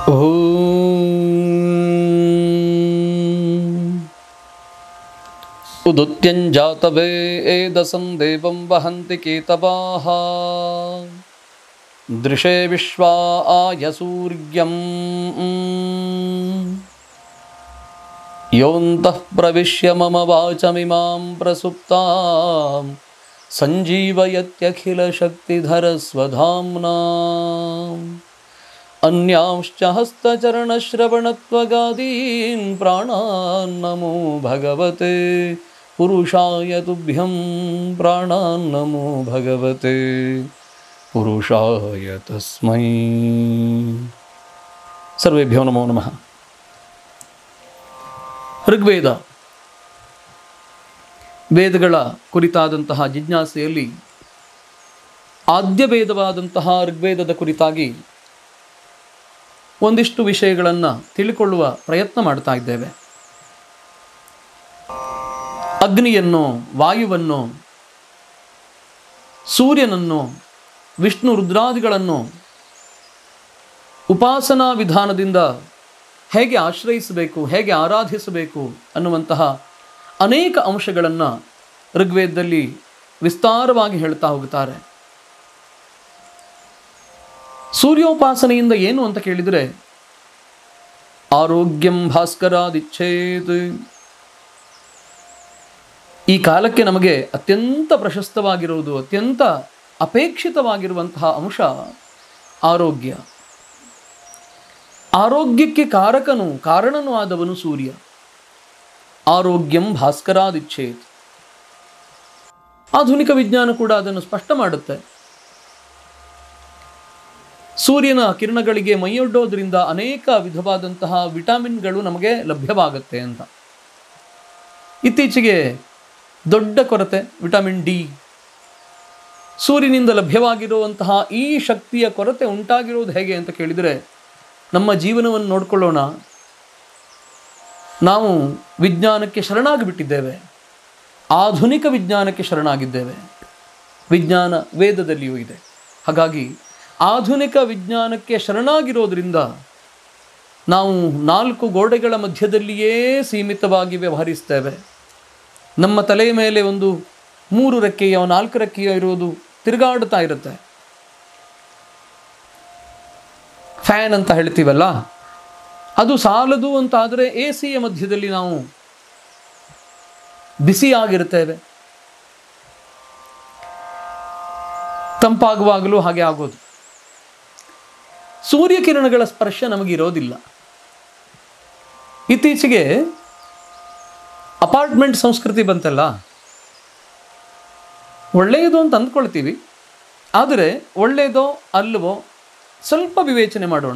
उदुत्यञ्जातवेदसं देवं वहन्ति केतवाः दृशे विश्वाय सूर्यम् योऽन्तः प्रविश्य मम वाचमिमां प्रसुप्तां सञ्जीवयत्यखिलशक्तिधरस्वधाम्नाम् अन्यांश्च हस्तचरणश्रवणत्वगादीन् प्राणान् नमो भगवते पुरुषाय तुभ्यं प्राणान् नमो भगवते पुरुषाय तस्मै सर्वेभ्यो नमो नमः ಋಗ್ವೇದ ವೇದಗಳ ಕುರಿತಾದಂತಹ ಜಿಜ್ಞಾಸೆಯಲ್ಲಿ ಆದ್ಯ ವೇದವಾದಂತಹ ಋಗ್ವೇದದ ಕುರಿತಾಗಿ ಒಂದಿಷ್ಟು ವಿಷಯಗಳನ್ನು ತಿಳ್ಕೊಳ್ಳುವ ಪ್ರಯತ್ನ ಮಾಡ್ತಾ ಇದ್ದೇವೆ ಅಗ್ನಿಯನ್ನು ವಾಯುವನ್ನು ಸೂರ್ಯನನ್ನು ವಿಷ್ಣು ರುದ್ರಾದಿಗಳನ್ನು ಉಪಾಸನಾ ವಿಧಾನದಿಂದ ಹೇಗೆ ಆಶ್ರಯಿಸಬೇಕು ಹೇಗೆ ಆರಾಧಿಸಬೇಕು ಅನ್ನುವಂತಹ ಅನೇಕ ಅಂಶಗಳನ್ನು ಋಗ್ವೇದದಲ್ಲಿ ವಿಸ್ತಾರವಾಗಿ ಹೇಳ್ತಾ ಹೋಗುತ್ತಾರೆ ಸೂರ್ಯೋಪಾಸನೆಯಿಂದ ಏನು ಅಂತ ಕೇಳಿದರೆ ಆರೋಗ್ಯಂ ಭಾಸ್ಕರಾದಿಚ್ಛೇತ್ ಈ ಕಾಲಕ್ಕೆ ನಮಗೆ ಅತ್ಯಂತ ಪ್ರಶಸ್ತವಾಗಿರುವುದು ಅತ್ಯಂತ ಅಪೇಕ್ಷಿತವಾಗಿರುವಂತಹ ಅಂಶ ಆರೋಗ್ಯ ಆರೋಗ್ಯಕ್ಕೆ ಕಾರಕನು ಕಾರಣನೂ ಆದವನು ಸೂರ್ಯ ಆರೋಗ್ಯಂ ಭಾಸ್ಕರಾದಿಚ್ಛೇತ್ ಆಧುನಿಕ ವಿಜ್ಞಾನ ಕೂಡ ಅದನ್ನು ಸ್ಪಷ್ಟ ಮಾಡುತ್ತೆ ಸೂರ್ಯನ ಕಿರಣಗಳಿಗೆ ಮೈಯೊಡ್ಡೋದ್ರಿಂದ ಅನೇಕ ವಿಧವಾದಂತಹ ವಿಟಮಿನ್ಗಳು ನಮಗೆ ಲಭ್ಯವಾಗುತ್ತೆ ಅಂತ ಇತ್ತೀಚೆಗೆ ದೊಡ್ಡ ಕೊರತೆ ವಿಟಮಿನ್ ಡಿ ಸೂರ್ಯನಿಂದ ಲಭ್ಯವಾಗಿರುವಂತಹ ಈ ಶಕ್ತಿಯ ಕೊರತೆ ಉಂಟಾಗಿರೋದು ಹೇಗೆ ಅಂತ ಕೇಳಿದರೆ ನಮ್ಮ ಜೀವನವನ್ನು ನೋಡಿಕೊಳ್ಳೋಣ ನಾವು ವಿಜ್ಞಾನಕ್ಕೆ ಶರಣಾಗಿ ಬಿಟ್ಟಿದ್ದೇವೆ ಆಧುನಿಕ ವಿಜ್ಞಾನಕ್ಕೆ ಶರಣಾಗಿದ್ದೇವೆ ವಿಜ್ಞಾನ ವೇದದಲ್ಲಿಯೂ ಇದೆ ಹಾಗಾಗಿ ಆಧುನಿಕ ವಿಜ್ಞಾನಕ್ಕೆ ಶರಣಾಗಿರೋದ್ರಿಂದ ನಾವು ನಾಲ್ಕು ಗೋಡೆಗಳ ಮಧ್ಯದಲ್ಲಿಯೇ ಸೀಮಿತವಾಗಿ ವ್ಯವಹರಿಸ್ತೇವೆ ನಮ್ಮ ತಲೆಯ ಮೇಲೆ ಒಂದು ಮೂರು ರೆಕ್ಕೆಯೋ ನಾಲ್ಕು ರೆಕ್ಕೆಯೋ ಇರುವುದು ತಿರುಗಾಡುತ್ತಾ ಇರುತ್ತೆ ಫ್ಯಾನ್ ಅಂತ ಹೇಳ್ತೀವಲ್ಲ ಅದು ಸಾಲದು ಅಂತ ಆದರೆ ಎ ಸಿಯ ಮಧ್ಯದಲ್ಲಿ ನಾವು ಬಿಸಿಯಾಗಿರ್ತೇವೆ ತಂಪಾಗುವಾಗಲೂ ಹಾಗೆ ಆಗೋದು ಸೂರ್ಯಕಿರಣಗಳ ಸ್ಪರ್ಶ ನಮಗಿರೋದಿಲ್ಲ ಇತ್ತೀಚೆಗೆ ಅಪಾರ್ಟ್ಮೆಂಟ್ ಸಂಸ್ಕೃತಿ ಬಂತಲ್ಲ ಒಳ್ಳೆಯದು ಅಂತ ಅಂದ್ಕೊಳ್ತೀವಿ ಆದರೆ ಒಳ್ಳೆಯದೋ ಅಲ್ಲವೋ ಸ್ವಲ್ಪ ವಿವೇಚನೆ ಮಾಡೋಣ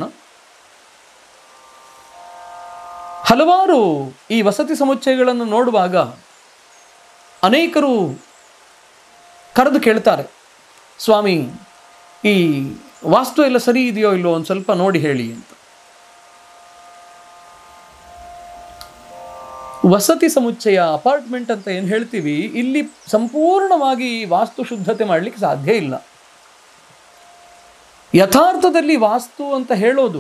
ಹಲವಾರು ಈ ವಸತಿ ಸಮುಚ್ಚಯಗಳನ್ನು ನೋಡುವಾಗ ಅನೇಕರು ಕರೆದು ಕೇಳ್ತಾರೆ ಸ್ವಾಮಿ ಈ ವಾಸ್ತು ಎಲ್ಲ ಸರಿ ಇದೆಯೋ ಇಲ್ಲೋ ಒಂದು ಸ್ವಲ್ಪ ನೋಡಿ ಹೇಳಿ ಅಂತ ವಸತಿ ಸಮುಚ್ಚಯ ಅಪಾರ್ಟ್ಮೆಂಟ್ ಅಂತ ಏನು ಹೇಳ್ತೀವಿ ಇಲ್ಲಿ ಸಂಪೂರ್ಣವಾಗಿ ವಾಸ್ತು ಶುದ್ಧತೆ ಮಾಡಲಿಕ್ಕೆ ಸಾಧ್ಯ ಇಲ್ಲ ಯಥಾರ್ಥದಲ್ಲಿ ವಾಸ್ತು ಅಂತ ಹೇಳೋದು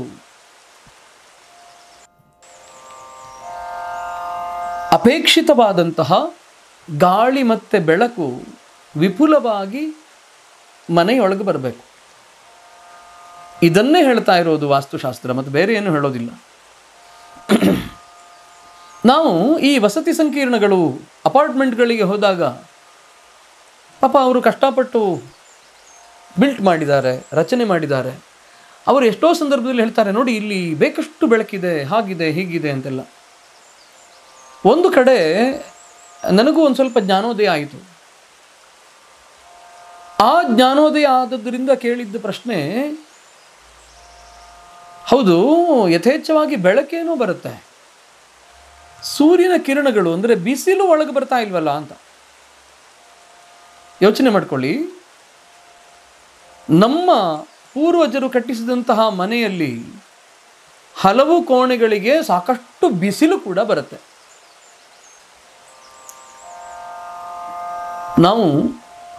ಅಪೇಕ್ಷಿತವಾದಂತಹ ಗಾಳಿ ಮತ್ತು ಬೆಳಕು ವಿಪುಲವಾಗಿ ಮನೆಯೊಳಗೆ ಬರಬೇಕು ಇದನ್ನೇ ಹೇಳ್ತಾ ಇರೋದು ವಾಸ್ತುಶಾಸ್ತ್ರ ಮತ್ತು ಬೇರೆ ಏನು ಹೇಳೋದಿಲ್ಲ ನಾವು ಈ ವಸತಿ ಸಂಕೀರ್ಣಗಳು ಅಪಾರ್ಟ್ಮೆಂಟ್ಗಳಿಗೆ ಹೋದಾಗ ಪಾಪ ಅವರು ಕಷ್ಟಪಟ್ಟು ಬಿಲ್ಟ್ ಮಾಡಿದ್ದಾರೆ ರಚನೆ ಮಾಡಿದ್ದಾರೆ ಅವರು ಎಷ್ಟೋ ಸಂದರ್ಭದಲ್ಲಿ ಹೇಳ್ತಾರೆ ನೋಡಿ ಇಲ್ಲಿ ಬೇಕಷ್ಟು ಬೆಳಕಿದೆ ಹಾಗಿದೆ ಹೀಗಿದೆ ಅಂತೆಲ್ಲ ಒಂದು ಕಡೆ ನನಗೂ ಒಂದು ಸ್ವಲ್ಪ ಜ್ಞಾನೋದಯ ಆಯಿತು ಆ ಜ್ಞಾನೋದಯ ಆದದ್ದರಿಂದ ಕೇಳಿದ್ದ ಪ್ರಶ್ನೆ ಹೌದು ಯಥೇಚ್ಛವಾಗಿ ಬೆಳಕೇನೂ ಬರುತ್ತೆ ಸೂರ್ಯನ ಕಿರಣಗಳು ಅಂದರೆ ಬಿಸಿಲು ಒಳಗೆ ಬರ್ತಾ ಇಲ್ವಲ್ಲ ಅಂತ ಯೋಚನೆ ಮಾಡ್ಕೊಳ್ಳಿ ನಮ್ಮ ಪೂರ್ವಜರು ಕಟ್ಟಿಸಿದಂತಹ ಮನೆಯಲ್ಲಿ ಹಲವು ಕೋಣೆಗಳಿಗೆ ಸಾಕಷ್ಟು ಬಿಸಿಲು ಕೂಡ ಬರುತ್ತೆ ನಾವು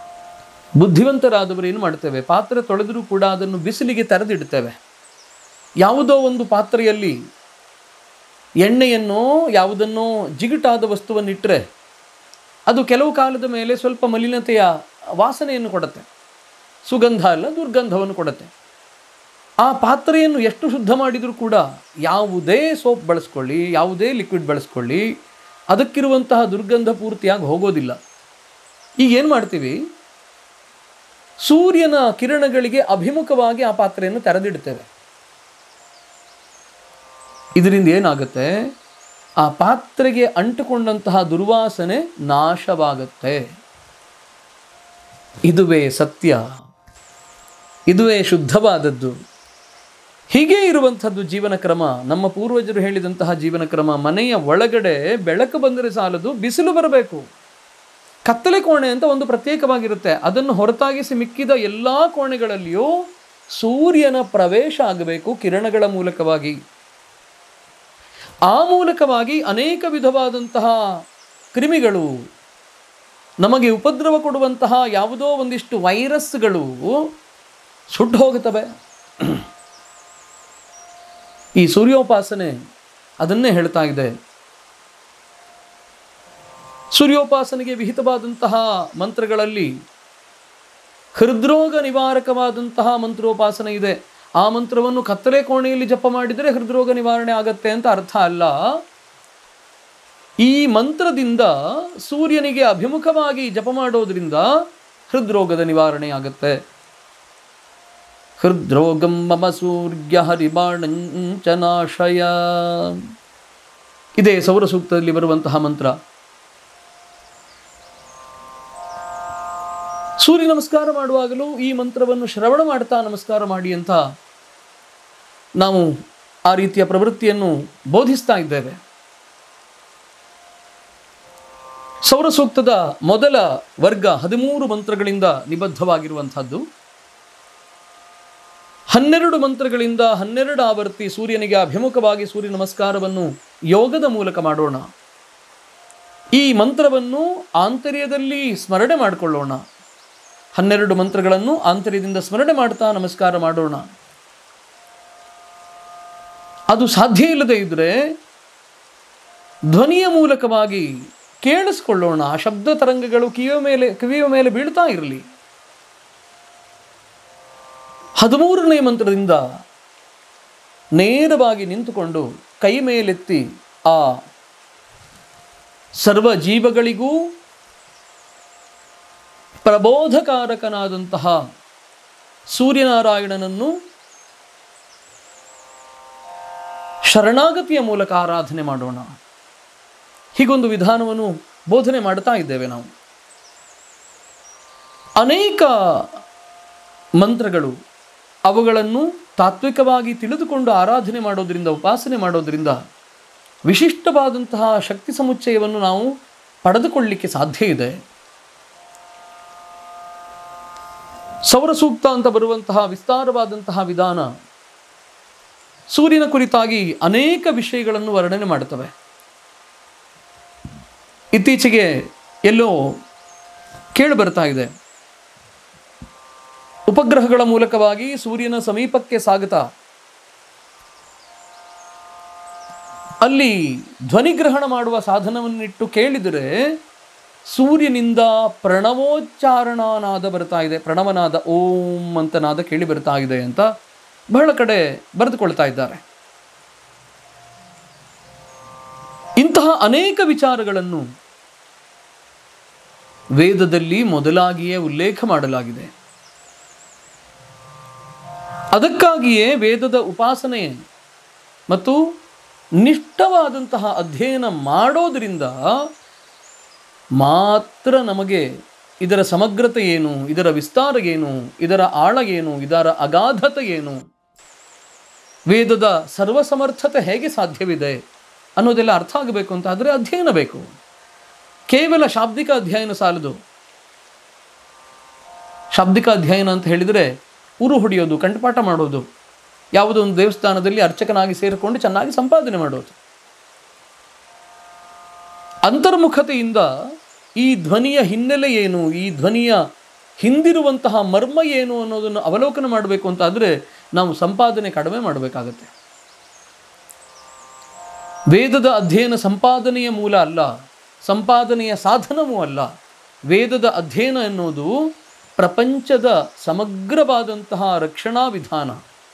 ಬುದ್ಧಿವಂತರಾದವರು ಏನು ಮಾಡ್ತೇವೆ ಪಾತ್ರೆ ತೊಳೆದರೂ ಕೂಡ ಅದನ್ನು ಬಿಸಿಲಿಗೆ ತೆರೆದಿಡ್ತೇವೆ ಯಾವುದೋ ಒಂದು ಪಾತ್ರೆಯಲ್ಲಿ ಎಣ್ಣೆಯನ್ನೋ ಯಾವುದನ್ನೋ ಜಿಗುಟಾದ ವಸ್ತುವನ್ನಿಟ್ಟರೆ ಅದು ಕೆಲವು ಕಾಲದ ಮೇಲೆ ಸ್ವಲ್ಪ ಮಲಿನತೆಯ ವಾಸನೆಯನ್ನು ಕೊಡುತ್ತೆ ಸುಗಂಧ ಅಲ್ಲ ದುರ್ಗಂಧವನ್ನು ಕೊಡುತ್ತೆ ಆ ಪಾತ್ರೆಯನ್ನು ಎಷ್ಟು ಶುದ್ಧ ಮಾಡಿದರೂ ಕೂಡ ಯಾವುದೇ ಸೋಪ್ ಬಳಸ್ಕೊಳ್ಳಿ ಯಾವುದೇ ಲಿಕ್ವಿಡ್ ಬಳಸ್ಕೊಳ್ಳಿ ಅದಕ್ಕಿರುವಂತಹ ದುರ್ಗಂಧ ಪೂರ್ತಿಯಾಗಿ ಹೋಗೋದಿಲ್ಲ ಈಗ ಏನು ಮಾಡ್ತೀವಿ ಸೂರ್ಯನ ಕಿರಣಗಳಿಗೆ ಅಭಿಮುಖವಾಗಿ ಆ ಪಾತ್ರೆಯನ್ನು ತೆರೆದಿಡ್ತೇವೆ ಇದರಿಂದ ಏನಾಗುತ್ತೆ ಆ ಪಾತ್ರೆಗೆ ಅಂಟುಕೊಂಡಂತಹ ದುರ್ವಾಸನೆ ನಾಶವಾಗುತ್ತೆ ಇದುವೇ ಸತ್ಯ ಇದುವೇ ಶುದ್ಧವಾದದ್ದು ಹೀಗೆ ಇರುವಂಥದ್ದು ಜೀವನ ಕ್ರಮ ನಮ್ಮ ಪೂರ್ವಜರು ಹೇಳಿದಂತಹ ಜೀವನ ಕ್ರಮ ಮನೆಯ ಒಳಗಡೆ ಬೆಳಕು ಬಂದರೆ ಸಾಲದು ಬಿಸಿಲು ಬರಬೇಕು ಕತ್ತಲೆ ಕೋಣೆ ಅಂತ ಒಂದು ಪ್ರತ್ಯೇಕವಾಗಿರುತ್ತೆ ಅದನ್ನು ಹೊರತಾಗಿಸಿ ಮಿಕ್ಕಿದ ಎಲ್ಲ ಕೋಣೆಗಳಲ್ಲಿಯೂ ಸೂರ್ಯನ ಪ್ರವೇಶ ಆಗಬೇಕು ಕಿರಣಗಳ ಮೂಲಕವಾಗಿ ಆ ಮೂಲಕವಾಗಿ ಅನೇಕ ವಿಧವಾದಂತಹ ಕ್ರಿಮಿಗಳು ನಮಗೆ ಉಪದ್ರವ ಕೊಡುವಂತಹ ಯಾವುದೋ ಒಂದಿಷ್ಟು ವೈರಸ್ಗಳು ಸುಟ್ಟು ಹೋಗುತ್ತವೆ ಈ ಸೂರ್ಯೋಪಾಸನೆ ಅದನ್ನೇ ಹೇಳ್ತಾ ಇದೆ ಸೂರ್ಯೋಪಾಸನೆಗೆ ವಿಹಿತವಾದಂತಹ ಮಂತ್ರಗಳಲ್ಲಿ ಹೃದ್ರೋಗ ನಿವಾರಕವಾದಂತಹ ಮಂತ್ರೋಪಾಸನೆ ಇದೆ ಆ ಮಂತ್ರವನ್ನು ಕತ್ತಲೆ ಕೋಣೆಯಲ್ಲಿ ಜಪ ಮಾಡಿದರೆ ಹೃದ್ರೋಗ ನಿವಾರಣೆ ಆಗತ್ತೆ ಅಂತ ಅರ್ಥ ಅಲ್ಲ ಈ ಮಂತ್ರದಿಂದ ಸೂರ್ಯನಿಗೆ ಅಭಿಮುಖವಾಗಿ ಜಪ ಮಾಡೋದ್ರಿಂದ ಹೃದ್ರೋಗದ ನಿವಾರಣೆ ಆಗುತ್ತೆ ಹೃದ್ರೋಗಂ ಮಮ ಸೂರ್ಯ ಹರಿಬಾಣಂಚನಾಶಯ ಇದೇ ಸೌರ ಸೂಕ್ತದಲ್ಲಿ ಬರುವಂತಹ ಮಂತ್ರ ಸೂರ್ಯ ನಮಸ್ಕಾರ ಮಾಡುವಾಗಲೂ ಈ ಮಂತ್ರವನ್ನು ಶ್ರವಣ ಮಾಡ್ತಾ ನಮಸ್ಕಾರ ಮಾಡಿ ಅಂತ ನಾವು ಆ ರೀತಿಯ ಪ್ರವೃತ್ತಿಯನ್ನು ಬೋಧಿಸ್ತಾ ಇದ್ದೇವೆ ಸೌರ ಸೂಕ್ತದ ಮೊದಲ ವರ್ಗ ಹದಿಮೂರು ಮಂತ್ರಗಳಿಂದ ನಿಬದ್ಧವಾಗಿರುವಂಥದ್ದು ಹನ್ನೆರಡು ಮಂತ್ರಗಳಿಂದ ಹನ್ನೆರಡು ಆವರ್ತಿ ಸೂರ್ಯನಿಗೆ ಅಭಿಮುಖವಾಗಿ ಸೂರ್ಯ ನಮಸ್ಕಾರವನ್ನು ಯೋಗದ ಮೂಲಕ ಮಾಡೋಣ ಈ ಮಂತ್ರವನ್ನು ಆಂತರ್ಯದಲ್ಲಿ ಸ್ಮರಣೆ ಮಾಡಿಕೊಳ್ಳೋಣ ಹನ್ನೆರಡು ಮಂತ್ರಗಳನ್ನು ಆಂತರ್ಯದಿಂದ ಸ್ಮರಣೆ ಮಾಡ್ತಾ ನಮಸ್ಕಾರ ಮಾಡೋಣ ಅದು ಸಾಧ್ಯ ಇಲ್ಲದೆ ಇದ್ದರೆ ಧ್ವನಿಯ ಮೂಲಕವಾಗಿ ಕೇಳಿಸ್ಕೊಳ್ಳೋಣ ಆ ಶಬ್ದ ತರಂಗಗಳು ಕಿವಿಯ ಮೇಲೆ ಕಿವಿಯ ಮೇಲೆ ಬೀಳ್ತಾ ಇರಲಿ ಹದಿಮೂರನೇ ಮಂತ್ರದಿಂದ ನೇರವಾಗಿ ನಿಂತುಕೊಂಡು ಕೈ ಮೇಲೆತ್ತಿ ಆ ಸರ್ವ ಜೀವಗಳಿಗೂ ಪ್ರಬೋಧಕಾರಕನಾದಂತಹ ಸೂರ್ಯನಾರಾಯಣನನ್ನು ಶರಣಾಗತಿಯ ಮೂಲಕ ಆರಾಧನೆ ಮಾಡೋಣ ಹೀಗೊಂದು ವಿಧಾನವನ್ನು ಬೋಧನೆ ಮಾಡ್ತಾ ಇದ್ದೇವೆ ನಾವು ಅನೇಕ ಮಂತ್ರಗಳು ಅವುಗಳನ್ನು ತಾತ್ವಿಕವಾಗಿ ತಿಳಿದುಕೊಂಡು ಆರಾಧನೆ ಮಾಡೋದ್ರಿಂದ ಉಪಾಸನೆ ಮಾಡೋದ್ರಿಂದ ವಿಶಿಷ್ಟವಾದಂತಹ ಶಕ್ತಿ ಸಮುಚ್ಚಯವನ್ನು ನಾವು ಪಡೆದುಕೊಳ್ಳಲಿಕ್ಕೆ ಸಾಧ್ಯ ಇದೆ ಸೌರ ಸೂಕ್ತ ಅಂತ ಬರುವಂತಹ ವಿಸ್ತಾರವಾದಂತಹ ವಿಧಾನ ಸೂರ್ಯನ ಕುರಿತಾಗಿ ಅನೇಕ ವಿಷಯಗಳನ್ನು ವರ್ಣನೆ ಮಾಡುತ್ತವೆ ಇತ್ತೀಚೆಗೆ ಎಲ್ಲೋ ಕೇಳಿ ಬರ್ತಾ ಇದೆ ಉಪಗ್ರಹಗಳ ಮೂಲಕವಾಗಿ ಸೂರ್ಯನ ಸಮೀಪಕ್ಕೆ ಸಾಗುತ್ತಾ ಅಲ್ಲಿ ಧ್ವನಿಗ್ರಹಣ ಮಾಡುವ ಸಾಧನವನ್ನಿಟ್ಟು ಕೇಳಿದರೆ ಸೂರ್ಯನಿಂದ ಪ್ರಣವೋಚ್ಚಾರಣನಾದ ಬರ್ತಾ ಇದೆ ಪ್ರಣವನಾದ ಓಂ ಅಂತ ನಾದ ಕೇಳಿ ಬರ್ತಾ ಇದೆ ಅಂತ ಬಹಳ ಕಡೆ ಬರೆದುಕೊಳ್ತಾ ಇದ್ದಾರೆ ಇಂತಹ ಅನೇಕ ವಿಚಾರಗಳನ್ನು ವೇದದಲ್ಲಿ ಮೊದಲಾಗಿಯೇ ಉಲ್ಲೇಖ ಮಾಡಲಾಗಿದೆ ಅದಕ್ಕಾಗಿಯೇ ವೇದದ ಉಪಾಸನೆ ಮತ್ತು ನಿಷ್ಠವಾದಂತಹ ಅಧ್ಯಯನ ಮಾಡೋದರಿಂದ ಮಾತ್ರ ನಮಗೆ ಇದರ ಸಮಗ್ರತೆ ಏನು ಇದರ ವಿಸ್ತಾರ ಏನು ಇದರ ಆಳ ಏನು ಇದರ ಅಗಾಧತೆ ಏನು ವೇದದ ಸರ್ವಸಮರ್ಥತೆ ಹೇಗೆ ಸಾಧ್ಯವಿದೆ ಅನ್ನೋದೆಲ್ಲ ಅರ್ಥ ಆಗಬೇಕು ಅಂತ ಆದರೆ ಅಧ್ಯಯನ ಬೇಕು ಕೇವಲ ಶಾಬ್ದಿಕ ಅಧ್ಯಯನ ಸಾಲದು ಶಾಬ್ದಿಕ ಅಧ್ಯಯನ ಅಂತ ಹೇಳಿದರೆ ಉರು ಹೊಡೆಯೋದು ಕಂಠಪಾಠ ಮಾಡೋದು ಯಾವುದೋ ಒಂದು ದೇವಸ್ಥಾನದಲ್ಲಿ ಅರ್ಚಕನಾಗಿ ಸೇರಿಕೊಂಡು ಚೆನ್ನಾಗಿ ಸಂಪಾದನೆ ಮಾಡೋದು ಅಂತರ್ಮುಖತೆಯಿಂದ ಈ ಧ್ವನಿಯ ಹಿನ್ನೆಲೆ ಏನು ಈ ಧ್ವನಿಯ ಹಿಂದಿರುವಂತಹ ಮರ್ಮ ಏನು ಅನ್ನೋದನ್ನು ಅವಲೋಕನ ಮಾಡಬೇಕು ಅಂತ ಆದರೆ ನಾವು ಸಂಪಾದನೆ ಕಡಿಮೆ ಮಾಡಬೇಕಾಗತ್ತೆ ವೇದದ ಅಧ್ಯಯನ ಸಂಪಾದನೆಯ ಮೂಲ ಅಲ್ಲ ಸಂಪಾದನೆಯ ಸಾಧನವೂ ಅಲ್ಲ ವೇದದ ಅಧ್ಯಯನ ಎನ್ನುವುದು ಪ್ರಪಂಚದ ಸಮಗ್ರವಾದಂತಹ ರಕ್ಷಣಾ ವಿಧಾನ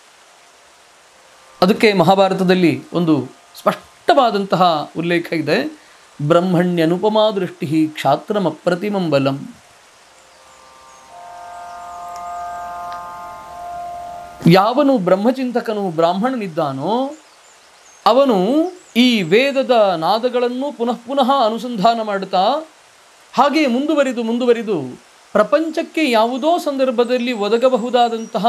ಅದಕ್ಕೆ ಮಹಾಭಾರತದಲ್ಲಿ ಒಂದು ಸ್ಪಷ್ಟವಾದಂತಹ ಉಲ್ಲೇಖ ಇದೆ ಬ್ರಹ್ಮಣ್ಯನುಪಮಾ ದೃಷ್ಟಿ ಕ್ಷಾತ್ರಮಪ್ರತಿಮಂ ಬಲಂ ಯಾವನು ಬ್ರಹ್ಮಚಿಂತಕನು ಬ್ರಾಹ್ಮಣನಿದ್ದಾನೋ ಅವನು ಈ ವೇದದ ನಾದಗಳನ್ನು ಪುನಃ ಪುನಃ ಅನುಸಂಧಾನ ಮಾಡುತ್ತಾ ಹಾಗೆಯೇ ಮುಂದುವರಿದು ಮುಂದುವರಿದು ಪ್ರಪಂಚಕ್ಕೆ ಯಾವುದೋ ಸಂದರ್ಭದಲ್ಲಿ ಒದಗಬಹುದಾದಂತಹ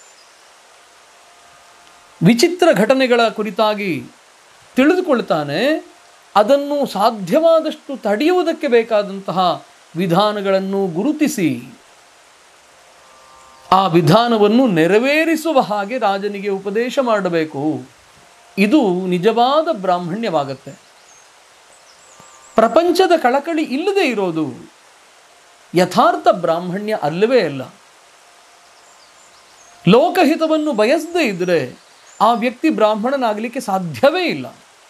ವಿಚಿತ್ರ ಘಟನೆಗಳ ಕುರಿತಾಗಿ ತಿಳಿದುಕೊಳ್ತಾನೆ ಅದನ್ನು ಸಾಧ್ಯವಾದಷ್ಟು ತಡೆಯುವುದಕ್ಕೆ ಬೇಕಾದಂತಹ ವಿಧಾನಗಳನ್ನು ಗುರುತಿಸಿ ಆ ವಿಧಾನವನ್ನು ನೆರವೇರಿಸುವ ಹಾಗೆ ರಾಜನಿಗೆ ಉಪದೇಶ ಮಾಡಬೇಕು ಇದು ನಿಜವಾದ ಬ್ರಾಹ್ಮಣ್ಯವಾಗತ್ತೆ ಪ್ರಪಂಚದ ಕಳಕಳಿ ಇಲ್ಲದೆ ಇರೋದು ಯಥಾರ್ಥ ಬ್ರಾಹ್ಮಣ್ಯ ಅಲ್ಲವೇ ಅಲ್ಲ ಲೋಕಹಿತವನ್ನು ಬಯಸದೇ ಇದ್ದರೆ ಆ ವ್ಯಕ್ತಿ ಬ್ರಾಹ್ಮಣನಾಗಲಿಕ್ಕೆ ಸಾಧ್ಯವೇ ಇಲ್ಲ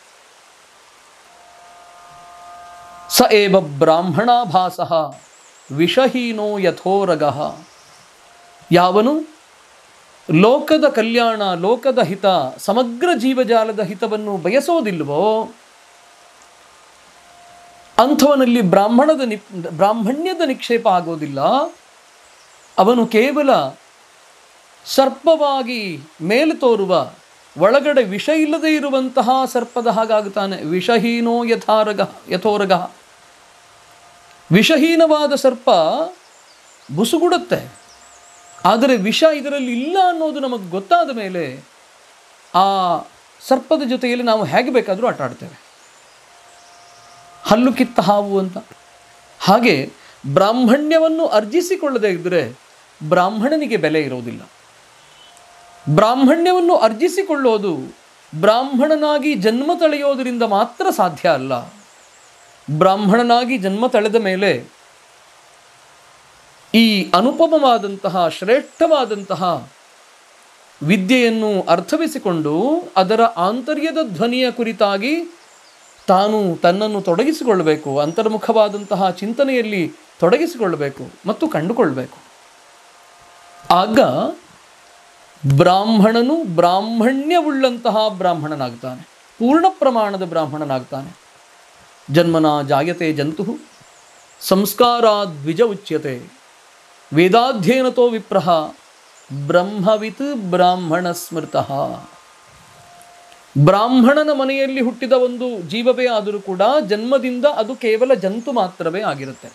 ಸ ಏವ ಬ್ರಾಹ್ಮಣಾಭಾಸ ವಿಷಹೀನೋ ಯಥೋರಗಃ ಯಾವನು ಲೋಕದ ಕಲ್ಯಾಣ ಲೋಕದ ಹಿತ ಸಮಗ್ರ ಜೀವಜಾಲದ ಹಿತವನ್ನು ಬಯಸೋದಿಲ್ವೋ ಅಂಥವನಲ್ಲಿ ಬ್ರಾಹ್ಮಣದ ನಿ ಬ್ರಾಹ್ಮಣ್ಯದ ನಿಕ್ಷೇಪ ಆಗೋದಿಲ್ಲ ಅವನು ಕೇವಲ ಸರ್ಪವಾಗಿ ಮೇಲೆ ತೋರುವ ಒಳಗಡೆ ವಿಷ ಇಲ್ಲದೆ ಇರುವಂತಹ ಸರ್ಪದ ಹಾಗಾಗುತ್ತಾನೆ ವಿಷಹೀನೋ ಯಥಾರಗ ಯಥೋರಗ ವಿಷಹೀನವಾದ ಸರ್ಪ ಬುಸುಗುಡುತ್ತೆ ಆದರೆ ವಿಷ ಇದರಲ್ಲಿ ಇಲ್ಲ ಅನ್ನೋದು ನಮಗೆ ಗೊತ್ತಾದ ಮೇಲೆ ಆ ಸರ್ಪದ ಜೊತೆಯಲ್ಲಿ ನಾವು ಹೇಗೆ ಬೇಕಾದರೂ ಆಟ ಆಡ್ತೇವೆ ಹಲ್ಲು ಕಿತ್ತ ಹಾವು ಅಂತ ಹಾಗೆ ಬ್ರಾಹ್ಮಣ್ಯವನ್ನು ಅರ್ಜಿಸಿಕೊಳ್ಳದೇ ಇದ್ದರೆ ಬ್ರಾಹ್ಮಣನಿಗೆ ಬೆಲೆ ಇರೋದಿಲ್ಲ ಬ್ರಾಹ್ಮಣ್ಯವನ್ನು ಅರ್ಜಿಸಿಕೊಳ್ಳೋದು ಬ್ರಾಹ್ಮಣನಾಗಿ ಜನ್ಮ ತಳೆಯೋದರಿಂದ ಮಾತ್ರ ಸಾಧ್ಯ ಅಲ್ಲ ಬ್ರಾಹ್ಮಣನಾಗಿ ಜನ್ಮ ತಳೆದ ಮೇಲೆ ಈ ಅನುಪಮವಾದಂತಹ ಶ್ರೇಷ್ಠವಾದಂತಹ ವಿದ್ಯೆಯನ್ನು ಅರ್ಥವಿಸಿಕೊಂಡು ಅದರ ಆಂತರ್ಯದ ಧ್ವನಿಯ ಕುರಿತಾಗಿ ತಾನು ತನ್ನನ್ನು ತೊಡಗಿಸಿಕೊಳ್ಳಬೇಕು ಅಂತರ್ಮುಖವಾದಂತಹ ಚಿಂತನೆಯಲ್ಲಿ ತೊಡಗಿಸಿಕೊಳ್ಳಬೇಕು ಮತ್ತು ಕಂಡುಕೊಳ್ಬೇಕು ಆಗ ಬ್ರಾಹ್ಮಣನು ಬ್ರಾಹ್ಮಣ್ಯವುಳ್ಳಂತಹ ಬ್ರಾಹ್ಮಣನಾಗ್ತಾನೆ ಪೂರ್ಣ ಪ್ರಮಾಣದ ಬ್ರಾಹ್ಮಣನಾಗ್ತಾನೆ ಜನ್ಮನ ಜಾಯತೆ ಜಂತು ಸಂಸ್ಕಾರಾದ್ವಿಜ ಉಚ್ಯತೆ ವೇದಾಧ್ಯಯನತೋ ವಿಪ್ರಹ ಬ್ರಹ್ಮವಿತ್ ಬ್ರಾಹ್ಮಣ ಸ್ಮೃತಃ ಬ್ರಾಹ್ಮಣನ ಮನೆಯಲ್ಲಿ ಹುಟ್ಟಿದ ಒಂದು ಜೀವವೇ ಆದರೂ ಕೂಡ ಜನ್ಮದಿಂದ ಅದು ಕೇವಲ ಜಂತು ಮಾತ್ರವೇ ಆಗಿರುತ್ತೆ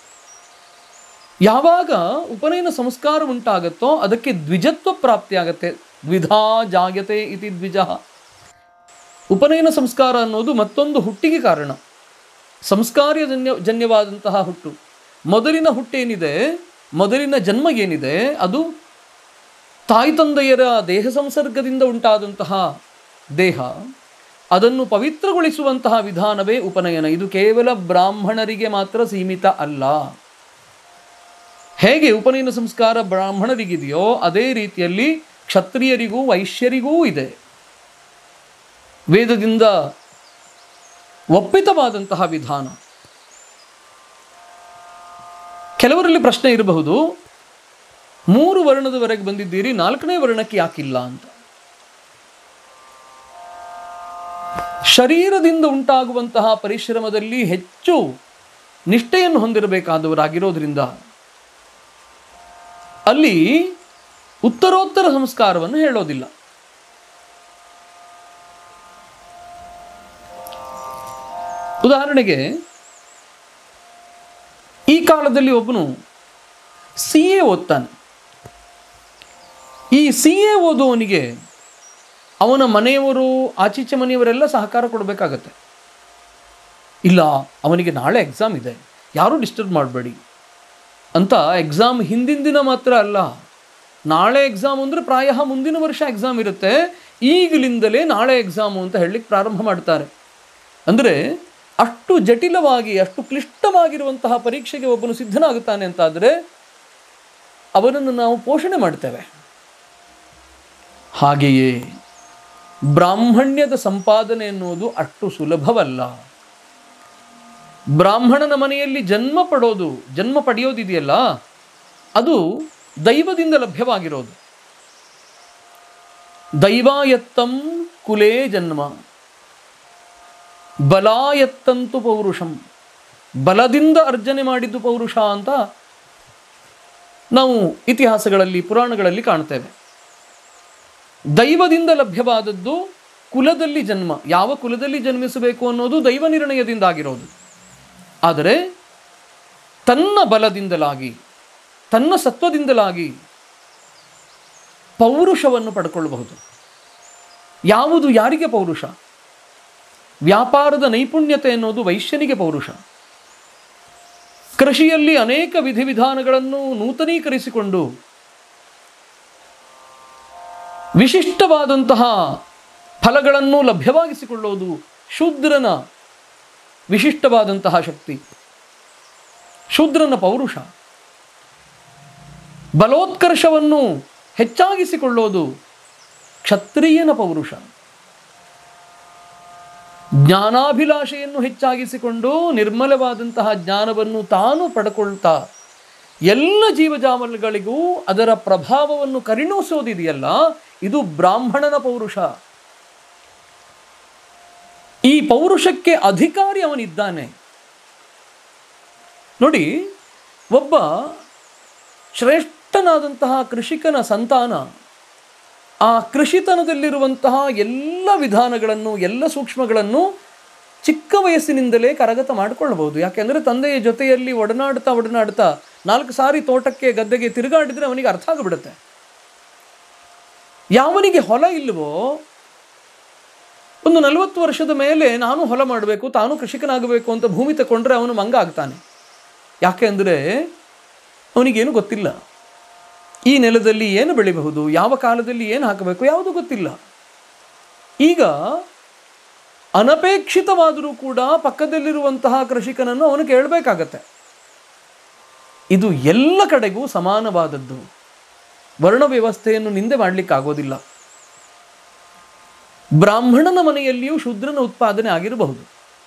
ಯಾವಾಗ ಉಪನಯನ ಸಂಸ್ಕಾರ ಉಂಟಾಗತ್ತೋ ಅದಕ್ಕೆ ದ್ವಿಜತ್ವ ಪ್ರಾಪ್ತಿಯಾಗತ್ತೆ ದ್ವಿಧಾ ಜಾಯತೆ ಇತಿ ದ್ವಿಜ ಉಪನಯನ ಸಂಸ್ಕಾರ ಅನ್ನೋದು ಮತ್ತೊಂದು ಹುಟ್ಟಿಗೆ ಕಾರಣ ಸಂಸ್ಕಾರ್ಯ ಜನ್ಯ ಜನ್ಯವಾದಂತಹ ಹುಟ್ಟು ಮೊದಲಿನ ಹುಟ್ಟೇನಿದೆ ಮೊದಲಿನ ಜನ್ಮ ಏನಿದೆ ಅದು ತಾಯಿ ತಂದೆಯರ ದೇಹ ಸಂಸರ್ಗದಿಂದ ಉಂಟಾದಂತಹ ದೇಹ ಅದನ್ನು ಪವಿತ್ರಗೊಳಿಸುವಂತಹ ವಿಧಾನವೇ ಉಪನಯನ ಇದು ಕೇವಲ ಬ್ರಾಹ್ಮಣರಿಗೆ ಮಾತ್ರ ಸೀಮಿತ ಅಲ್ಲ ಹೇಗೆ ಉಪನಯನ ಸಂಸ್ಕಾರ ಬ್ರಾಹ್ಮಣರಿಗಿದೆಯೋ ಅದೇ ರೀತಿಯಲ್ಲಿ ಕ್ಷತ್ರಿಯರಿಗೂ ವೈಶ್ಯರಿಗೂ ಇದೆ ವೇದದಿಂದ ಒಪ್ಪಿತವಾದಂತಹ ವಿಧಾನ ಕೆಲವರಲ್ಲಿ ಪ್ರಶ್ನೆ ಇರಬಹುದು ಮೂರು ವರ್ಣದವರೆಗೆ ಬಂದಿದ್ದೀರಿ ನಾಲ್ಕನೇ ವರ್ಣಕ್ಕೆ ಯಾಕಿಲ್ಲ ಅಂತ ಶರೀರದಿಂದ ಉಂಟಾಗುವಂತಹ ಪರಿಶ್ರಮದಲ್ಲಿ ಹೆಚ್ಚು ನಿಷ್ಠೆಯನ್ನು ಹೊಂದಿರಬೇಕಾದವರಾಗಿರೋದ್ರಿಂದ ಅಲ್ಲಿ ಉತ್ತರೋತ್ತರ ಸಂಸ್ಕಾರವನ್ನು ಹೇಳೋದಿಲ್ಲ ಉದಾಹರಣೆಗೆ ಈ ಕಾಲದಲ್ಲಿ ಒಬ್ಬನು ಸಿ ಎ ಓದ್ತಾನೆ ಈ ಸಿ ಎ ಓದುವವನಿಗೆ ಅವನ ಮನೆಯವರು ಆಚೀಚೆ ಮನೆಯವರೆಲ್ಲ ಸಹಕಾರ ಕೊಡಬೇಕಾಗತ್ತೆ ಇಲ್ಲ ಅವನಿಗೆ ನಾಳೆ ಎಕ್ಸಾಮ್ ಇದೆ ಯಾರೂ ಡಿಸ್ಟರ್ಬ್ ಮಾಡಬೇಡಿ ಅಂತ ಎಕ್ಸಾಮ್ ಹಿಂದಿನ ದಿನ ಮಾತ್ರ ಅಲ್ಲ ನಾಳೆ ಎಕ್ಸಾಮ್ ಅಂದರೆ ಪ್ರಾಯ ಮುಂದಿನ ವರ್ಷ ಎಕ್ಸಾಮ್ ಇರುತ್ತೆ ಈಗಲಿಂದಲೇ ನಾಳೆ ಎಕ್ಸಾಮು ಅಂತ ಹೇಳಲಿಕ್ಕೆ ಪ್ರಾರಂಭ ಮಾಡ್ತಾರೆ ಅಂದರೆ ಅಷ್ಟು ಜಟಿಲವಾಗಿ ಅಷ್ಟು ಕ್ಲಿಷ್ಟವಾಗಿರುವಂತಹ ಪರೀಕ್ಷೆಗೆ ಒಬ್ಬನು ಸಿದ್ಧನಾಗುತ್ತಾನೆ ಅಂತಾದರೆ ಅವನನ್ನು ನಾವು ಪೋಷಣೆ ಮಾಡ್ತೇವೆ ಹಾಗೆಯೇ ಬ್ರಾಹ್ಮಣ್ಯದ ಸಂಪಾದನೆ ಎನ್ನುವುದು ಅಷ್ಟು ಸುಲಭವಲ್ಲ ಬ್ರಾಹ್ಮಣನ ಮನೆಯಲ್ಲಿ ಜನ್ಮ ಪಡೋದು ಜನ್ಮ ಪಡೆಯೋದಿದೆಯಲ್ಲ ಅದು ದೈವದಿಂದ ಲಭ್ಯವಾಗಿರೋದು ದೈವಾಯತ್ತಂ ಕುಲೇ ಜನ್ಮ ಬಲಾಯತ್ತಂತು ಪೌರುಷಂ ಬಲದಿಂದ ಅರ್ಜನೆ ಮಾಡಿದ್ದು ಪೌರುಷ ಅಂತ ನಾವು ಇತಿಹಾಸಗಳಲ್ಲಿ ಪುರಾಣಗಳಲ್ಲಿ ಕಾಣ್ತೇವೆ ದೈವದಿಂದ ಲಭ್ಯವಾದದ್ದು ಕುಲದಲ್ಲಿ ಜನ್ಮ ಯಾವ ಕುಲದಲ್ಲಿ ಜನ್ಮಿಸಬೇಕು ಅನ್ನೋದು ದೈವ ನಿರ್ಣಯದಿಂದ ಆಗಿರೋದು ಆದರೆ ತನ್ನ ಬಲದಿಂದಲಾಗಿ ತನ್ನ ಸತ್ವದಿಂದಲಾಗಿ ಪೌರುಷವನ್ನು ಪಡ್ಕೊಳ್ಳಬಹುದು ಯಾವುದು ಯಾರಿಗೆ ಪೌರುಷ ವ್ಯಾಪಾರದ ನೈಪುಣ್ಯತೆ ಎನ್ನುವುದು ವೈಶ್ಯನಿಗೆ ಪೌರುಷ ಕೃಷಿಯಲ್ಲಿ ಅನೇಕ ವಿಧಿವಿಧಾನಗಳನ್ನು ನೂತನೀಕರಿಸಿಕೊಂಡು ವಿಶಿಷ್ಟವಾದಂತಹ ಫಲಗಳನ್ನು ಲಭ್ಯವಾಗಿಸಿಕೊಳ್ಳುವುದು ಶೂದ್ರನ ವಿಶಿಷ್ಟವಾದಂತಹ ಶಕ್ತಿ ಶೂದ್ರನ ಪೌರುಷ ಬಲೋತ್ಕರ್ಷವನ್ನು ಹೆಚ್ಚಾಗಿಸಿಕೊಳ್ಳೋದು ಕ್ಷತ್ರಿಯನ ಪೌರುಷ ಜ್ಞಾನಾಭಿಲಾಷೆಯನ್ನು ಹೆಚ್ಚಾಗಿಸಿಕೊಂಡು ನಿರ್ಮಲವಾದಂತಹ ಜ್ಞಾನವನ್ನು ತಾನು ಪಡ್ಕೊಳ್ತಾ ಎಲ್ಲ ಜೀವಜಾಮಲಗಳಿಗೂ ಅದರ ಪ್ರಭಾವವನ್ನು ಕರಿಣಿಸೋದಿದೆಯಲ್ಲ ಇದು ಬ್ರಾಹ್ಮಣನ ಪೌರುಷ ಈ ಪೌರುಷಕ್ಕೆ ಅಧಿಕಾರಿ ಅವನಿದ್ದಾನೆ ನೋಡಿ ಒಬ್ಬ ಶ್ರೇಷ್ಠನಾದಂತಹ ಕೃಷಿಕನ ಸಂತಾನ ಆ ಕೃಷಿತನದಲ್ಲಿರುವಂತಹ ಎಲ್ಲ ವಿಧಾನಗಳನ್ನು ಎಲ್ಲ ಸೂಕ್ಷ್ಮಗಳನ್ನು ಚಿಕ್ಕ ವಯಸ್ಸಿನಿಂದಲೇ ಕರಗತ ಮಾಡಿಕೊಳ್ಳಬಹುದು ಯಾಕೆಂದರೆ ತಂದೆಯ ಜೊತೆಯಲ್ಲಿ ಒಡನಾಡ್ತಾ ಒಡನಾಡ್ತಾ ನಾಲ್ಕು ಸಾರಿ ತೋಟಕ್ಕೆ ಗದ್ದೆಗೆ ತಿರುಗಾಡಿದರೆ ಅವನಿಗೆ ಅರ್ಥ ಆಗಿಬಿಡುತ್ತೆ ಯಾವನಿಗೆ ಹೊಲ ಇಲ್ಲವೋ ಒಂದು ನಲವತ್ತು ವರ್ಷದ ಮೇಲೆ ನಾನು ಹೊಲ ಮಾಡಬೇಕು ತಾನು ಕೃಷಿಕನಾಗಬೇಕು ಅಂತ ಭೂಮಿ ತಗೊಂಡ್ರೆ ಅವನು ಮಂಗ ಆಗ್ತಾನೆ ಯಾಕೆ ಅಂದರೆ ಅವನಿಗೇನು ಗೊತ್ತಿಲ್ಲ ಈ ನೆಲದಲ್ಲಿ ಏನು ಬೆಳಿಬಹುದು ಯಾವ ಕಾಲದಲ್ಲಿ ಏನು ಹಾಕಬೇಕು ಯಾವುದು ಗೊತ್ತಿಲ್ಲ ಈಗ ಅನಪೇಕ್ಷಿತವಾದರೂ ಕೂಡ ಪಕ್ಕದಲ್ಲಿರುವಂತಹ ಕೃಷಿಕನನ್ನು ಅವನು ಕೇಳಬೇಕಾಗತ್ತೆ ಇದು ಎಲ್ಲ ಕಡೆಗೂ ಸಮಾನವಾದದ್ದು ವರ್ಣ ವ್ಯವಸ್ಥೆಯನ್ನು ನಿಂದೆ ಮಾಡಲಿಕ್ಕಾಗೋದಿಲ್ಲ ಬ್ರಾಹ್ಮಣನ ಮನೆಯಲ್ಲಿಯೂ ಶೂದ್ರನ ಉತ್ಪಾದನೆ ಆಗಿರಬಹುದು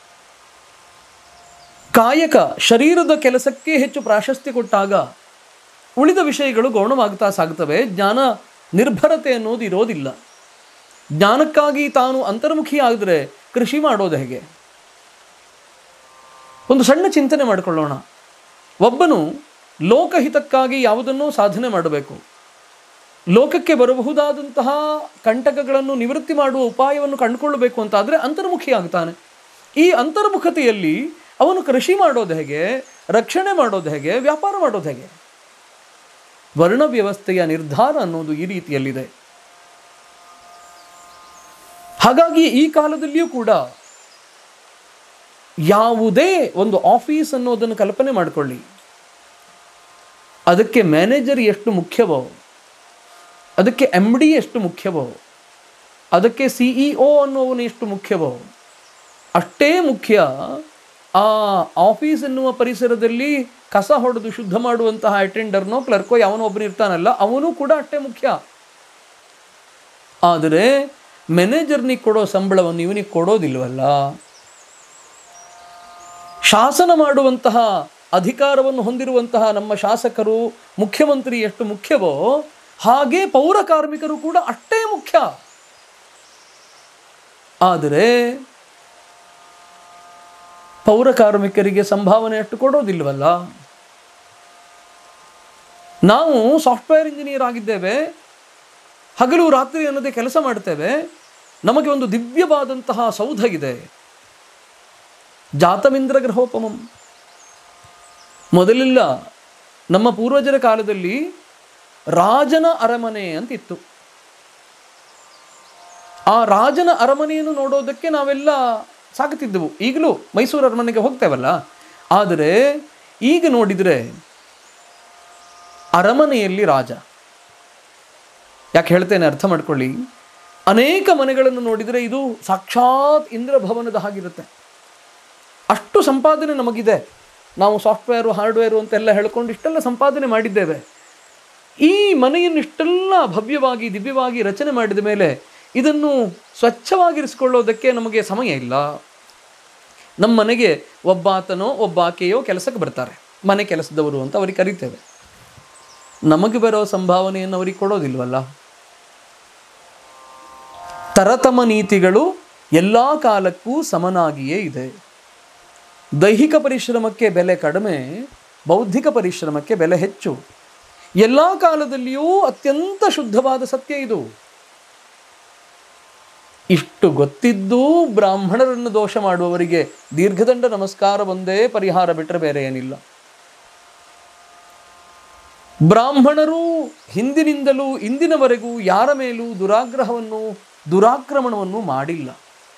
ಕಾಯಕ ಶರೀರದ ಕೆಲಸಕ್ಕೆ ಹೆಚ್ಚು ಪ್ರಾಶಸ್ತ್ಯ ಕೊಟ್ಟಾಗ ಉಳಿದ ವಿಷಯಗಳು ಗೌಣವಾಗ್ತಾ ಸಾಗುತ್ತವೆ ಜ್ಞಾನ ನಿರ್ಭರತೆ ಅನ್ನೋದು ಇರೋದಿಲ್ಲ ಜ್ಞಾನಕ್ಕಾಗಿ ತಾನು ಅಂತರ್ಮುಖಿ ಆಗಿದ್ರೆ ಕೃಷಿ ಮಾಡೋದು ಹೇಗೆ ಒಂದು ಸಣ್ಣ ಚಿಂತನೆ ಮಾಡಿಕೊಳ್ಳೋಣ ಒಬ್ಬನು ಲೋಕಹಿತಕ್ಕಾಗಿ ಯಾವುದನ್ನೂ ಸಾಧನೆ ಮಾಡಬೇಕು ಲೋಕಕ್ಕೆ ಬರಬಹುದಾದಂತಹ ಕಂಟಕಗಳನ್ನು ನಿವೃತ್ತಿ ಮಾಡುವ ಉಪಾಯವನ್ನು ಕಂಡುಕೊಳ್ಳಬೇಕು ಅಂತಾದರೆ ಅಂತರ್ಮುಖಿ ಆಗ್ತಾನೆ ಈ ಅಂತರ್ಮುಖತೆಯಲ್ಲಿ ಅವನು ಕೃಷಿ ಮಾಡೋದು ಹೇಗೆ ರಕ್ಷಣೆ ಮಾಡೋದು ಹೇಗೆ ವ್ಯಾಪಾರ ಮಾಡೋದು ಹೇಗೆ ವರ್ಣ ವ್ಯವಸ್ಥೆಯ ನಿರ್ಧಾರ ಅನ್ನೋದು ಈ ರೀತಿಯಲ್ಲಿದೆ ಹಾಗಾಗಿ ಈ ಕಾಲದಲ್ಲಿಯೂ ಕೂಡ ಯಾವುದೇ ಒಂದು ಆಫೀಸ್ ಅನ್ನೋದನ್ನು ಕಲ್ಪನೆ ಮಾಡಿಕೊಳ್ಳಿ ಅದಕ್ಕೆ ಮ್ಯಾನೇಜರ್ ಎಷ್ಟು ಮುಖ್ಯವೋ ಅದಕ್ಕೆ ಎಮ್ ಡಿ ಎಷ್ಟು ಮುಖ್ಯವೋ ಅದಕ್ಕೆ ಸಿ ಇ ಒ ಅನ್ನೋವನು ಎಷ್ಟು ಮುಖ್ಯವೋ ಅಷ್ಟೇ ಮುಖ್ಯ ಆ ಆಫೀಸ್ ಎನ್ನುವ ಪರಿಸರದಲ್ಲಿ ಕಸ ಹೊಡೆದು ಶುದ್ಧ ಮಾಡುವಂತಹ ಅಟೆಂಡರ್ನೋ ಕ್ಲರ್ಕೋ ಯಾವನೋ ಒಬ್ಬನು ಇರ್ತಾನಲ್ಲ ಅವನು ಕೂಡ ಅಷ್ಟೇ ಮುಖ್ಯ ಆದರೆ ಮ್ಯಾನೇಜರ್ನಿಗೆ ಕೊಡೋ ಸಂಬಳವನ್ನು ಇವನಿಗೆ ಕೊಡೋದಿಲ್ವಲ್ಲ ಶಾಸನ ಮಾಡುವಂತಹ ಅಧಿಕಾರವನ್ನು ಹೊಂದಿರುವಂತಹ ನಮ್ಮ ಶಾಸಕರು ಮುಖ್ಯಮಂತ್ರಿ ಎಷ್ಟು ಮುಖ್ಯವೋ ಹಾಗೆ ಪೌರ ಕಾರ್ಮಿಕರು ಕೂಡ ಅಷ್ಟೇ ಮುಖ್ಯ ಆದರೆ ಪೌರ ಕಾರ್ಮಿಕರಿಗೆ ಸಂಭಾವನೆ ಅಷ್ಟು ಕೊಡೋದಿಲ್ವಲ್ಲ ನಾವು ಸಾಫ್ಟ್ವೇರ್ ಇಂಜಿನಿಯರ್ ಆಗಿದ್ದೇವೆ ಹಗಲು ರಾತ್ರಿ ಅನ್ನೋದೇ ಕೆಲಸ ಮಾಡ್ತೇವೆ ನಮಗೆ ಒಂದು ದಿವ್ಯವಾದಂತಹ ಸೌಧ ಇದೆ ಜಾತಮಿಂದ್ರ ಗ್ರಹೋಪಮಂ ಮೊದಲೆಲ್ಲ ನಮ್ಮ ಪೂರ್ವಜರ ಕಾಲದಲ್ಲಿ ರಾಜನ ಅರಮನೆ ಅಂತಿತ್ತು ಆ ರಾಜನ ಅರಮನೆಯನ್ನು ನೋಡೋದಕ್ಕೆ ನಾವೆಲ್ಲ ಸಾಗುತ್ತಿದ್ದೆವು ಈಗಲೂ ಮೈಸೂರು ಅರಮನೆಗೆ ಹೋಗ್ತೇವಲ್ಲ ಆದರೆ ಈಗ ನೋಡಿದರೆ ಅರಮನೆಯಲ್ಲಿ ರಾಜ ಯಾಕೆ ಹೇಳ್ತೇನೆ ಅರ್ಥ ಮಾಡ್ಕೊಳ್ಳಿ ಅನೇಕ ಮನೆಗಳನ್ನು ನೋಡಿದರೆ ಇದು ಸಾಕ್ಷಾತ್ ಇಂದ್ರಭವನದ ಹಾಗಿರುತ್ತೆ ಅಷ್ಟು ಸಂಪಾದನೆ ನಮಗಿದೆ ನಾವು ಸಾಫ್ಟ್ವೇರು ಹಾರ್ಡ್ವೇರು ಅಂತೆಲ್ಲ ಹೇಳ್ಕೊಂಡು ಇಷ್ಟೆಲ್ಲ ಸಂಪಾದನೆ ಮಾಡಿದ್ದೇವೆ ಈ ಮನೆಯನ್ನು ಇಷ್ಟೆಲ್ಲ ಭವ್ಯವಾಗಿ ದಿವ್ಯವಾಗಿ ರಚನೆ ಮಾಡಿದ ಮೇಲೆ ಇದನ್ನು ಸ್ವಚ್ಛವಾಗಿರಿಸಿಕೊಳ್ಳೋದಕ್ಕೆ ನಮಗೆ ಸಮಯ ಇಲ್ಲ ನಮ್ಮ ಮನೆಗೆ ಒಬ್ಬಾತನೋ ಒಬ್ಬಾಕೆಯೋ ಕೆಲಸಕ್ಕೆ ಬರ್ತಾರೆ ಮನೆ ಕೆಲಸದವರು ಅಂತ ಅವ್ರಿಗೆ ಕರಿತೇವೆ ನಮಗೆ ಬರೋ ಸಂಭಾವನೆಯನ್ನು ಅವ್ರಿಗೆ ಕೊಡೋದಿಲ್ವಲ್ಲ ತರತಮ ನೀತಿಗಳು ಎಲ್ಲ ಕಾಲಕ್ಕೂ ಸಮನಾಗಿಯೇ ಇದೆ ದೈಹಿಕ ಪರಿಶ್ರಮಕ್ಕೆ ಬೆಲೆ ಕಡಿಮೆ ಬೌದ್ಧಿಕ ಪರಿಶ್ರಮಕ್ಕೆ ಬೆಲೆ ಹೆಚ್ಚು ಎಲ್ಲ ಕಾಲದಲ್ಲಿಯೂ ಅತ್ಯಂತ ಶುದ್ಧವಾದ ಸತ್ಯ ಇದು ಇಷ್ಟು ಗೊತ್ತಿದ್ದೂ ಬ್ರಾಹ್ಮಣರನ್ನು ದೋಷ ಮಾಡುವವರಿಗೆ ದೀರ್ಘದಂಡ ನಮಸ್ಕಾರ ಒಂದೇ ಪರಿಹಾರ ಬಿಟ್ಟರೆ ಬೇರೆ ಏನಿಲ್ಲ ಬ್ರಾಹ್ಮಣರು ಹಿಂದಿನಿಂದಲೂ ಇಂದಿನವರೆಗೂ ಯಾರ ಮೇಲೂ ದುರಾಗ್ರಹವನ್ನು ದುರಾಕ್ರಮಣವನ್ನು ಮಾಡಿಲ್ಲ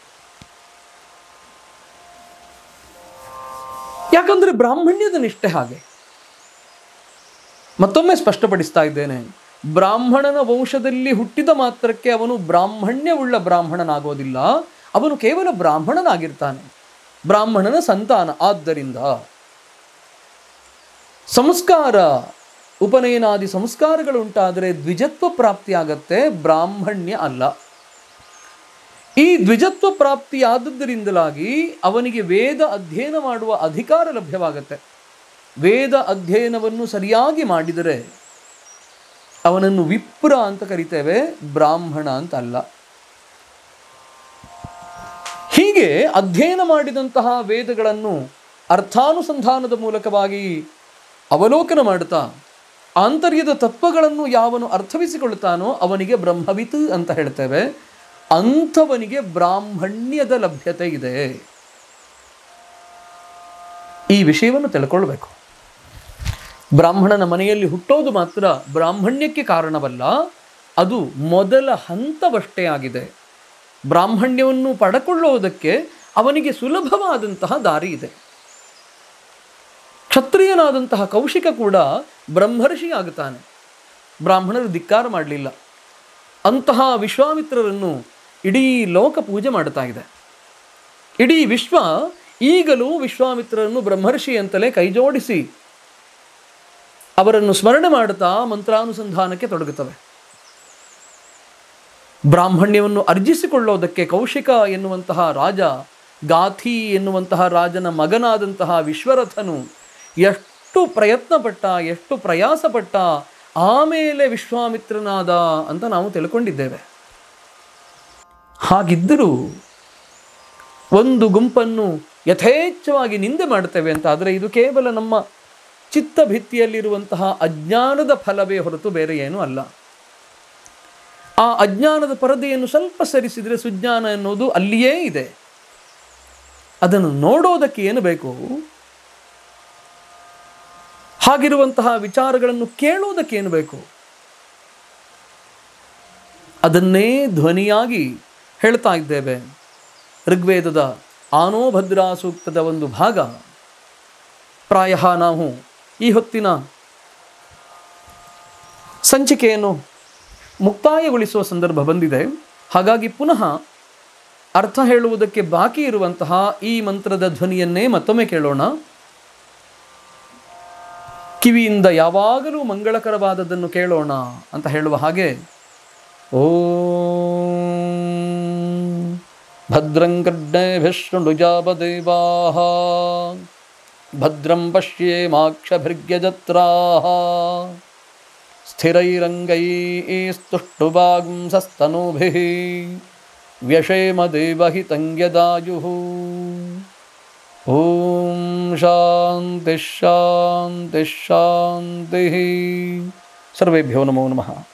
ಯಾಕಂದ್ರೆ ಬ್ರಾಹ್ಮಣ್ಯದ ನಿಷ್ಠೆ ಹಾಗೆ ಮತ್ತೊಮ್ಮೆ ಸ್ಪಷ್ಟಪಡಿಸ್ತಾ ಇದ್ದೇನೆ ಬ್ರಾಹ್ಮಣನ ವಂಶದಲ್ಲಿ ಹುಟ್ಟಿದ ಮಾತ್ರಕ್ಕೆ ಅವನು ಬ್ರಾಹ್ಮಣ್ಯವುಳ್ಳ ಬ್ರಾಹ್ಮಣನಾಗೋದಿಲ್ಲ ಅವನು ಕೇವಲ ಬ್ರಾಹ್ಮಣನಾಗಿರ್ತಾನೆ ಬ್ರಾಹ್ಮಣನ ಸಂತಾನ ಆದ್ದರಿಂದ ಸಂಸ್ಕಾರ ಉಪನಯನಾದಿ ಸಂಸ್ಕಾರಗಳು ಉಂಟಾದರೆ ದ್ವಿಜತ್ವ ಪ್ರಾಪ್ತಿಯಾಗತ್ತೆ ಬ್ರಾಹ್ಮಣ್ಯ ಅಲ್ಲ ಈ ದ್ವಿಜತ್ವ ಪ್ರಾಪ್ತಿಯಾದದ್ದರಿಂದಲಾಗಿ ಅವನಿಗೆ ವೇದ ಅಧ್ಯಯನ ಮಾಡುವ ಅಧಿಕಾರ ಲಭ್ಯವಾಗತ್ತೆ ವೇದ ಅಧ್ಯಯನವನ್ನು ಸರಿಯಾಗಿ ಮಾಡಿದರೆ ಅವನನ್ನು ವಿಪ್ರ ಅಂತ ಕರಿತೇವೆ ಬ್ರಾಹ್ಮಣ ಅಂತ ಅಲ್ಲ ಹೀಗೆ ಅಧ್ಯಯನ ಮಾಡಿದಂತಹ ವೇದಗಳನ್ನು ಅರ್ಥಾನುಸಂಧಾನದ ಮೂಲಕವಾಗಿ ಅವಲೋಕನ ಮಾಡುತ್ತಾ ಆಂತರ್ಯದ ತತ್ವಗಳನ್ನು ಯಾವನು ಅರ್ಥವಿಸಿಕೊಳ್ಳುತ್ತಾನೋ ಅವನಿಗೆ ಬ್ರಹ್ಮವಿತ್ ಅಂತ ಹೇಳ್ತೇವೆ ಅಂಥವನಿಗೆ ಬ್ರಾಹ್ಮಣ್ಯದ ಲಭ್ಯತೆ ಇದೆ ಈ ವಿಷಯವನ್ನು ತಿಳ್ಕೊಳ್ಬೇಕು ಬ್ರಾಹ್ಮಣನ ಮನೆಯಲ್ಲಿ ಹುಟ್ಟೋದು ಮಾತ್ರ ಬ್ರಾಹ್ಮಣ್ಯಕ್ಕೆ ಕಾರಣವಲ್ಲ ಅದು ಮೊದಲ ಹಂತವಷ್ಟೇ ಆಗಿದೆ ಬ್ರಾಹ್ಮಣ್ಯವನ್ನು ಪಡಕೊಳ್ಳುವುದಕ್ಕೆ ಅವನಿಗೆ ಸುಲಭವಾದಂತಹ ದಾರಿ ಇದೆ ಕ್ಷತ್ರಿಯನಾದಂತಹ ಕೌಶಿಕ ಕೂಡ ಬ್ರಹ್ಮರ್ಷಿ ಆಗುತ್ತಾನೆ ಬ್ರಾಹ್ಮಣರು ಧಿಕ್ಕಾರ ಮಾಡಲಿಲ್ಲ ಅಂತಹ ವಿಶ್ವಾಮಿತ್ರರನ್ನು ಇಡೀ ಲೋಕ ಪೂಜೆ ಮಾಡುತ್ತಾ ಇದೆ ಇಡೀ ವಿಶ್ವ ಈಗಲೂ ವಿಶ್ವಾಮಿತ್ರರನ್ನು ಬ್ರಹ್ಮರ್ಷಿ ಅಂತಲೇ ಕೈಜೋಡಿಸಿ ಅವರನ್ನು ಸ್ಮರಣೆ ಮಾಡುತ್ತಾ ಮಂತ್ರಾನುಸಂಧಾನಕ್ಕೆ ತೊಡಗುತ್ತವೆ ಬ್ರಾಹ್ಮಣ್ಯವನ್ನು ಅರ್ಜಿಸಿಕೊಳ್ಳೋದಕ್ಕೆ ಕೌಶಿಕ ಎನ್ನುವಂತಹ ರಾಜ ಗಾಥಿ ಎನ್ನುವಂತಹ ರಾಜನ ಮಗನಾದಂತಹ ವಿಶ್ವರಥನು ಎಷ್ಟು ಪ್ರಯತ್ನಪಟ್ಟ ಎಷ್ಟು ಪ್ರಯಾಸಪಟ್ಟ ಆಮೇಲೆ ವಿಶ್ವಾಮಿತ್ರನಾದ ಅಂತ ನಾವು ತಿಳ್ಕೊಂಡಿದ್ದೇವೆ ಹಾಗಿದ್ದರೂ ಒಂದು ಗುಂಪನ್ನು ಯಥೇಚ್ಛವಾಗಿ ನಿಂದೆ ಮಾಡ್ತೇವೆ ಅಂತ ಆದರೆ ಇದು ಕೇವಲ ನಮ್ಮ ಚಿತ್ತಭಿತ್ತಿಯಲ್ಲಿರುವಂತಹ ಅಜ್ಞಾನದ ಫಲವೇ ಹೊರತು ಬೇರೆ ಏನೂ ಅಲ್ಲ ಆ ಅಜ್ಞಾನದ ಪರದೆಯನ್ನು ಸ್ವಲ್ಪ ಸರಿಸಿದರೆ ಸುಜ್ಞಾನ ಎನ್ನುವುದು ಅಲ್ಲಿಯೇ ಇದೆ ಅದನ್ನು ನೋಡೋದಕ್ಕೆ ಏನು ಬೇಕು ಹಾಗಿರುವಂತಹ ವಿಚಾರಗಳನ್ನು ಕೇಳುವುದಕ್ಕೆ ಏನು ಬೇಕು ಅದನ್ನೇ ಧ್ವನಿಯಾಗಿ ಹೇಳ್ತಾ ಇದ್ದೇವೆ ಋಗ್ವೇದದ ಆನೋಭದ್ರಾ ಸೂಕ್ತದ ಒಂದು ಭಾಗ ಪ್ರಾಯ ನಾವು ಈ ಹೊತ್ತಿನ ಸಂಚಿಕೆಯನ್ನು ಮುಕ್ತಾಯಗೊಳಿಸುವ ಸಂದರ್ಭ ಬಂದಿದೆ ಹಾಗಾಗಿ ಪುನಃ ಅರ್ಥ ಹೇಳುವುದಕ್ಕೆ ಬಾಕಿ ಇರುವಂತಹ ಈ ಮಂತ್ರದ ಧ್ವನಿಯನ್ನೇ ಮತ್ತೊಮ್ಮೆ ಕೇಳೋಣ ಕಿವಿಯಿಂದ ಯಾವಾಗಲೂ ಮಂಗಳಕರವಾದದ್ದನ್ನು ಕೇಳೋಣ ಅಂತ ಹೇಳುವ ಹಾಗೆ ಓಂ ಭದ್ರಂ ಕರ್ಣೇಭಿಶೃಣುಜಾಪದೇವಾಃ ಭದ್ರಂ ಪಶ್ಯೇಮಾಕ್ಷಭಿರ್ಯಜತ್ರಾः स्थिरैरङ्गैस्तुष्टुवागुंसस्तनूभिः व्यशेमदेवहितं यदायुः ॐ शान्तिः शान्तिः शान्तिः सर्वेभ्यो नमो नमः